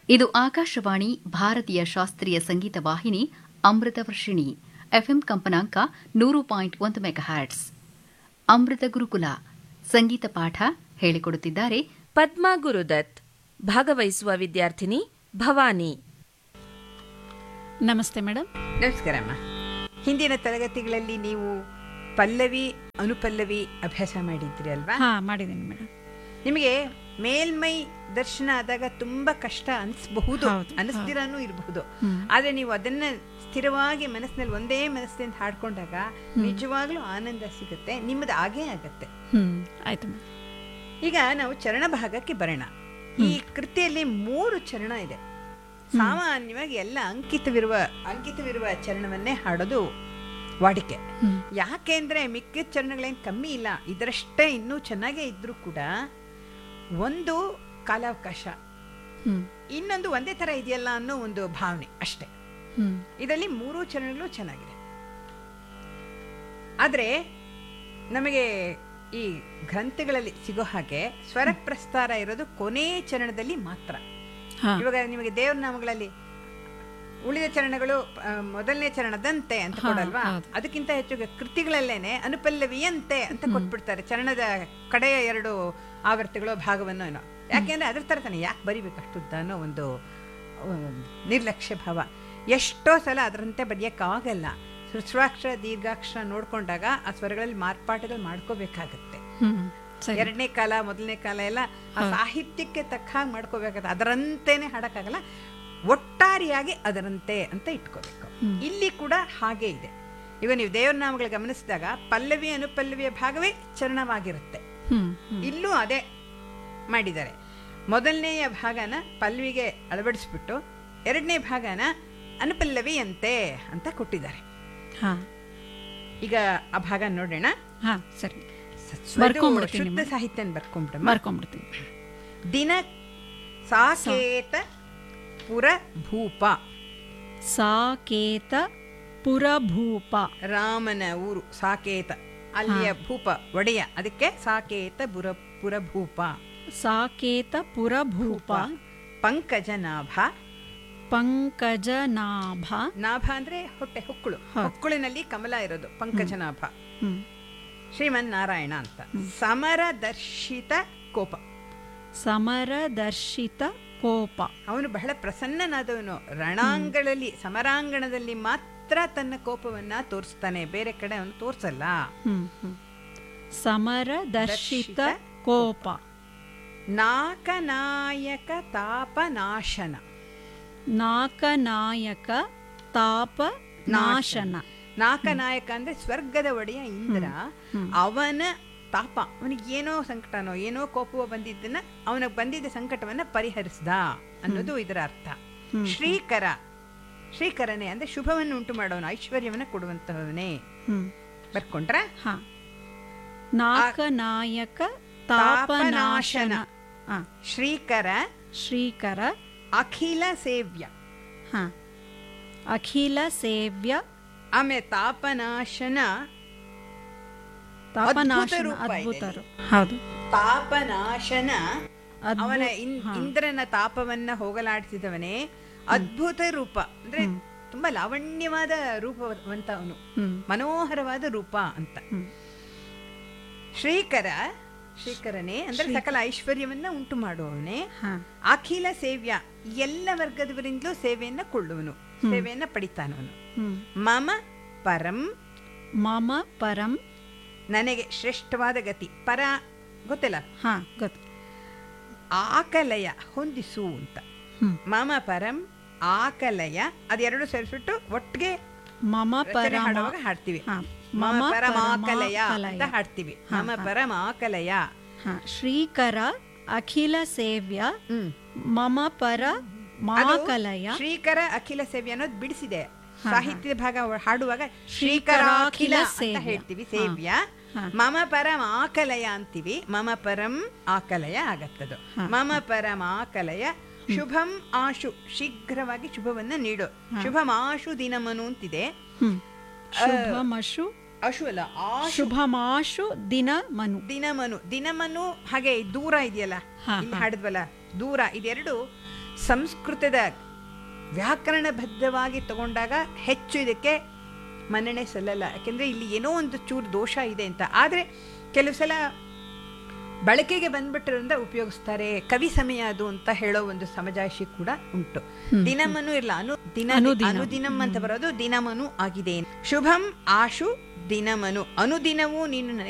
ಇದು ಆಕಾಶವಾಣಿ ಭಾರತೀಯ ಶಾಸ್ತ್ರೀಯ ಸಂಗೀತ ವಾಹಿನಿ ಅಮೃತ ವರ್ಷಿಣಿ ಎಫ್ಎಂ ಕಂಪನಾಂಕ ನೂರು ಪಾಯಿಂಟ್ ಒಂದು ಮೆಗಾಹ್ಯಾಟ್ಸ್ ಅಮೃತ ಗುರುಕುಲ ಸಂಗೀತ ಪಾಠ ಹೇಳಿಕೊಡುತ್ತಿದ್ದಾರೆ ಪದ್ಮಾ ಗುರುದತ್ ಭಾಗವಹಿಸುವ ವಿದ್ಯಾರ್ಥಿನಿ ಭವಾನಿ ನಮಸ್ತೆ ಮೇಡಮ್ ನಮಸ್ಕಾರಮ್ಮ ಹಿಂದಿನ ತರಗತಿಗಳಲ್ಲಿ ನೀವು ಪಲ್ಲವಿ ಅನುಪಲ್ಲವಿ ಅಭ್ಯಾಸ ಮಾಡಿದ್ರಿ ಅಲ್ವಾ ಹಾ ಮಾಡಿದ್ದೀನಿ ಮೇಡಮ್ ನಿಮಗೆ ಮೇಲ್ಮೈ ದರ್ಶನ ಆದಾಗ ತುಂಬಾ ಕಷ್ಟ ಅನ್ಸ್ಬಹುದು ಹೌದು, ಅನಿಸ್ದಿರಾನು ಇರಬಹುದು ಹ್ಮ್. ಆದ್ರೆ ನೀವು ಅದನ್ನ ಸ್ಥಿರವಾಗಿ ಮನಸ್ಸಿನಲ್ಲಿ ಒಂದೇ ಮನಸ್ಸಿನಿಂದ ಹಾಡ್ಕೊಂಡಾಗ ನಿಜವಾಗ್ಲೂ ಆನಂದ ಸಿಗುತ್ತೆ ನಿಮ್ಮದು ಆಗೇ ಆಗತ್ತೆ ಹ್ಮ್ ಆಯ್ತು ಮೇಡಮ್ ಈಗ ನಾವು ಚರಣ ಭಾಗಕ್ಕೆ ಬರೋಣ ಈ ಕೃತಿಯಲ್ಲಿ ಮೂರು ಚರಣ ಇದೆ ಸಾಮಾನ್ಯವಾಗಿ ಎಲ್ಲ ಅಂಕಿತವಿರುವ ಅಂಕಿತವಿರುವ ಚರಣವನ್ನೇ ಹಾಡೋದು ವಾಡಿಕೆ ಹ್ಮ್. ಯಾಕೆಂದ್ರೆ ಮಿಕ್ಕಿದ ಚರಣಗಳೇನು ಕಮ್ಮಿ ಇಲ್ಲ ಇದರಷ್ಟೇ ಇನ್ನೂ ಚೆನ್ನಾಗೇ ಇದ್ರೂ ಕೂಡ ಒಂದು ಕಾಲಾವಕಾಶ ಹ್ಮ್ ಇನ್ನೊಂದು ಒಂದೇ ತರ ಇದೆಯಲ್ಲ ಅನ್ನೋ ಒಂದು ಭಾವನೆ ಅಷ್ಟೇ ಹ್ಮ್ ಇದರಲ್ಲಿ ಮೂರು ಚರಣಗಳು ಚೆನ್ನಾಗಿದೆ ಆದ್ರೆ ನಮಗೆ ಈ ಗ್ರಂಥಗಳಲ್ಲಿ ಸಿಗೋ ಹಾಗೆ ಸ್ವರ ಪ್ರಸ್ತಾರ ಇರೋದು ಕೊನೆ ಚರಣದಲ್ಲಿ ಮಾತ್ರ ಹಾ ಇವಾಗ ನಿಮಗೆ ದೇವ್ರ ನಾಮಗಳಲ್ಲಿ ಉಳಿದ ಚರಣಗಳು ಆ, ಮೊದಲನೇ ಚರಣದಂತೆ ಅಂತ ಹಾ, ಕೊಡಲ್ವಾ ಹೌದು. ಅದಕ್ಕಿಂತ ಹೆಚ್ಚು ಕೃತಿಗಳಲ್ಲೇನೆ ಅನುಪಲ್ಲವಿಯಂತೆ ಅಂತ ಕೊಟ್ಬಿಡ್ತಾರೆ ಚರಣದ ಕಡೆಯ ಎರಡು ಆವರ್ತಗಳು ಭಾಗವನ್ನು ಏನೋ ಯಾಕೆಂದ್ರೆ ಅದ್ರ ತರ ತಾನೆ ಯಾಕೆ ಬರಿಬೇಕು ಅಷ್ಟುದ್ದ ಅನ್ನೋ ಒಂದು ಆ, ನಿರ್ಲಕ್ಷ್ಯ ಭಾವ ಎಷ್ಟೋ ಸಲ ಅದರಂತೆ ಬರೆಯಕ್ಕಾಗಲ್ಲ ಹೃಸ್ವಾಕ್ಷರ ದೀರ್ಘಾಕ್ಷರ ನೋಡ್ಕೊಂಡಾಗ ಆ ಸ್ವರಗಳಲ್ಲಿ ಮಾರ್ಪಾಟುಗಳು ಮಾಡ್ಕೋಬೇಕಾಗತ್ತೆ ಹ್ಮ್ ಸರಿ ಎರಡನೇ ಕಾಲ ಮೊದಲನೇ ಕಾಲ ಎಲ್ಲ ಆ ಸಾಹಿತ್ಯಕ್ಕೆ ತಕ್ಕ ಹಾಗೆ ಮಾಡ್ಕೋಬೇಕಾಗತ್ತೆ ಅದರಂತೆನೆ ಹಾಡಕ್ಕಾಗಲ್ಲ ಒಟ್ಟಾರೆಯಾಗಿ ಅದರಂತೆ ಅಂತ ಇಟ್ಕೋಬೇಕು ಇಲ್ಲಿ ಕೂಡ ಹಾಗೆ ಇದೆ ಈಗ ನೀವು ದೇವರ ನಾಮಗಳು ಗಮನಿಸಿದಾಗ ಪಲ್ಲವಿ ಅನುಪಲ್ಲವಿಯ ಭಾಗವೇ ಚರಣವಾಗಿರುತ್ತೆ ಹ್ಮ್ ಹ್ಮ್ ಇಲ್ಲೂ ಅದೇ ಮಾಡಿದ್ದಾರೆ ಮೊದಲನೆಯ ಭಾಗನ ಪಲ್ವಿಗೆ ಅಳವಡಿಸ್ಬಿಟ್ಟು ಎರಡನೇ ಭಾಗನ ಅನುಪಲ್ಲವಿಯಂತೆ ಅಂತ ಕೊಟ್ಟಿದ್ದಾರೆ ಹಾ ಈಗ ಆ ಭಾಗ ನೋಡೋಣ ಹಾ ಸರಿ ಇದು ಬರ್ಕೊಂಡ್ಬಿಡ್ತೀನಿ ಶುದ್ಧ ಮೇಡಮ್. ಸಾಹಿತ್ಯನ ಬರ್ಕೊಂಡ್ಬಿಡಮ್ಮ ಬರ್ಕೊಂಡ್ಬಿಡ್ತೀನಿ ದಿನ ಸಾಕೇತ ಪುರ ಭೂಪ ಸಾಕೇತ ಪುರಭೂಪ ರಾಮನ ಊರು ಸಾಕೇತ ಅಲ್ಲಿಯ ಭೂಪ ಒಡೆಯ ಅದಕ್ಕೆ ಸಾಕೇತ ಬುರ ಪುರಭೂಪ ಸಾಕೇತ ಪುರಭೂಪ ಪಂಕಜನಾಭ ಪಂಕಜನಾಭ ನಾಭ ಅಂದ್ರೆ ಹೊಟ್ಟೆ ಹೊಕ್ಕಳು ಹಾ. ಹೊಕ್ಕಳಿನಲ್ಲಿ ಕಮಲ ಇರೋದು ಪಂಕಜನಾಭ ಹ್ಮ್ ಶ್ರೀಮನ್ ನಾರಾಯಣ ಅಂತ ಸಮರದರ್ಶಿತ ಕೋಪ ಸಮರದರ್ಶಿತ ಕೋಪ ಅವನು ಬಹಳ ಪ್ರಸನ್ನನಾದವನು ರಣಾಂಗಣದಲ್ಲಿ ಸಮರಾಂಗಣದಲ್ಲಿ ಮಾತ್ರ ತನ್ನ ಕೋಪವನ್ನ ತೋರಿಸ್ತಾನೆ ಬೇರೆ ಕಡೆ ಅವನು ತೋರ್ಸಲ್ಲ ಹ್ಮ್ ಹ್ಮ್ ಸಮರದರ್ಶಿತ ದರ್ಶಿತ ಕೋಪ ನಾಕನಾಯಕ ತಾಪನಾಶನ ನಾಕನಾಯಕ ತಾಪ ನಾಶನ ನಾಕನಾಯಕ ಅಂದ್ರೆ ಸ್ವರ್ಗದ ಒಡೆಯ ಇಂದ್ರ ಅವನ ತಾಪ ಅವನಿಗೆ ಏನೋ ಸಂಕಟನೋ ಏನೋ ಕೋಪವೋ ಬಂದಿದ್ದನ್ನ ಅವನಿಗೆ ಬಂದಿದ್ದ ಸಂಕಟವನ್ನ ಪರಿಹರಿಸ್ದ ಅನ್ನೋದು ಇದರ ಅರ್ಥ ಶ್ರೀಕರ ಶ್ರೀಕರನೇ ಅಂದ್ರೆ ಶುಭವನ್ನು ಉಂಟು ಮಾಡೋನು ಐಶ್ವರ್ಯವನ್ನ ಕೊಡುವಂತಹವನೇ ಹ್ಮ್ ಬರ್ಕೊಂಡ್ರ ಹ ನಾಕನಾಯಕ ತಾಪನಾಶನ ಹ ಶ್ರೀಕರ ಶ್ರೀಕರ ಅಖಿಲ ಸೇವ್ಯ ಹ ಅಖಿಲ ಸೇವ್ಯ ಆಮೇಲೆ ತಾಪನಾಶನ ತಾಪನಾಶನ ರೂಪ ಇದೆ ಅದ್ಭುತರು ಹೌದು ತಾಪನಾಶನ ಅದ್ಭುತ- ಅವನ ಇನ್- ಇಂದ್ರನ ತಾಪವನ್ನ ಹೋಗಲಾಡಿಸಿದವನೇ ಅದ್ಭುತ ರೂಪ ಅಂದ್ರೆ ತುಂಬಾ ಲಾವಣ್ಯವಾದ ರೂಪವಂತ ಅವನು ಹ್ಮ್ ಮನೋಹರವಾದ ರೂಪ ಅಂತ ಹ್ಮ್. ಶ್ರೀಕರ ಶ್ರೀಕರನೇ ಅಂದ್ರೆ ಸಕಲ ಐಶ್ವರ್ಯವನ್ನ ಉಂಟು ಮಾಡುವವನೇ ಹ ಅಖಿಲ ಸೇವ್ಯ ಎಲ್ಲ ವರ್ಗದವರಿಂದಲೂ ಸೇವೆಯನ್ನ ಕೊಳ್ಳುವನು ಸೇವೆಯನ್ನ ಪಡಿತಾನವನು ಹ್ಮ್ ಮಮ ಪರಂ ಮಮ ಪರಂ ನನಗೆ ಶ್ರೇಷ್ಠವಾದ ಗತಿ ಪರ ಗೊತ್ತಿಲ್ಲ ಹ ಗೊತ್ತು ಆಕಲಯ ಹೊಂದಿಸು ಅಂತ ಹ್ಮ್ ಮಮ ಪರಂ ಆಕಲಯ ಅದೆರಡು ಸೇರಿಸ್ಬಿಟ್ಟು ಒಟ್ಟಿಗೆ ಮಮ ರಚನೆ ಪರಮ ಹಾಡುವಾಗ ಹಾಡ್ತೀವಿ ಹ ಮಮ ಪರಮಾಕಲಯ ಪರಮಾಕಲಯ. ಅಂತ ಹಾಡ್ತೀವಿ ಮಮ ಪರಮಾಕಲಯ ಹ ಶ್ರೀಕರ ಅಖಿಲ ಸೇವ್ಯ ಹ್ಮ್ ಮಮ ಪರ ಅದು ಮಾಕಲಯ ಶ್ರೀಕರ ಅಖಿಲ ಸೇವೆ ಅನ್ನೋದು ಬಿಡಿಸಿದೆ ಸಾಹಿತ್ಯದ ಭಾಗ ಹಾಡುವಾಗ ಶ್ರೀಕರಾಖಿಲ ಅಂತ ಸೇವ್ಯ. ಹೇಳ್ತೀವಿ ಸೇವ್ಯ ಹಾ. ಮಮ ಪರಂ ಆಕಲಯ ಅಂತೀವಿ ಮಮ ಪರಂ ಆಕಲಯ ಆಗತ್ತದು ಮಮ ಪರಂ ಆಕಲಯ ಶುಭಂ ಆಶು ಶೀಘ್ರವಾಗಿ ಶುಭವನ್ನ ನೀಡು ಶುಭಂ ಆಶು ದಿನಮನು ಅಂತಿದೆ ಹ್ಮ್ ಶುಭಮಶು ಅಶು ಅಲ್ಲ ಆಶು ಶುಭಮಾಶು ದಿನ ಮನು ದಿನಮನು ದಿನಮನು ಹಾಗೆ ದೂರ ಇದೆಯಲ್ಲ ಹಾ, ಇಲ್ಲಿ ಹಾ. ಹಾಡಿದ್ವಲ್ಲ ದೂರ ಇದೆರಡು ಸಂಸ್ಕೃತದ ವ್ಯಾಕರಣಬದ್ಧವಾಗಿ ತಗೊಂಡಾಗ ಹೆಚ್ಚು ಇದಕ್ಕೆ ಮನ್ನಣೆ ಸಲ್ಲಲ್ಲ ಯಾಕೆಂದರೆ ಇಲ್ಲಿ ಏನೋ ಒಂದು ಚೂರು ದೋಷ ಇದೆ ಅಂತ ಆದರೆ ಕೆಲವು ಸಲ ಬಳಕೆಗೆ ಬಂದ್ಬಿಟ್ಟಿರೋದ್ರಿಂದ ಉಪಯೋಗಿಸ್ತಾರೆ ಕವಿ ಸಮಯ ಅದು ಅಂತ ಹೇಳೋ ಒಂದು ಸಮಜಾಯಿಷಿ ಕೂಡ ಉಂಟು ದಿನಮನು ಇರಲ್ಲ ಅನು ದಿನ ಅನುದಿನಂ ಅಂತ ಬರೋದು ದಿನಮನು ಆಗಿದೆ ಶುಭಂ ಆಶು ದಿನಮನು ಅನುದಿನವೂ ನೀನು ನನಗೆ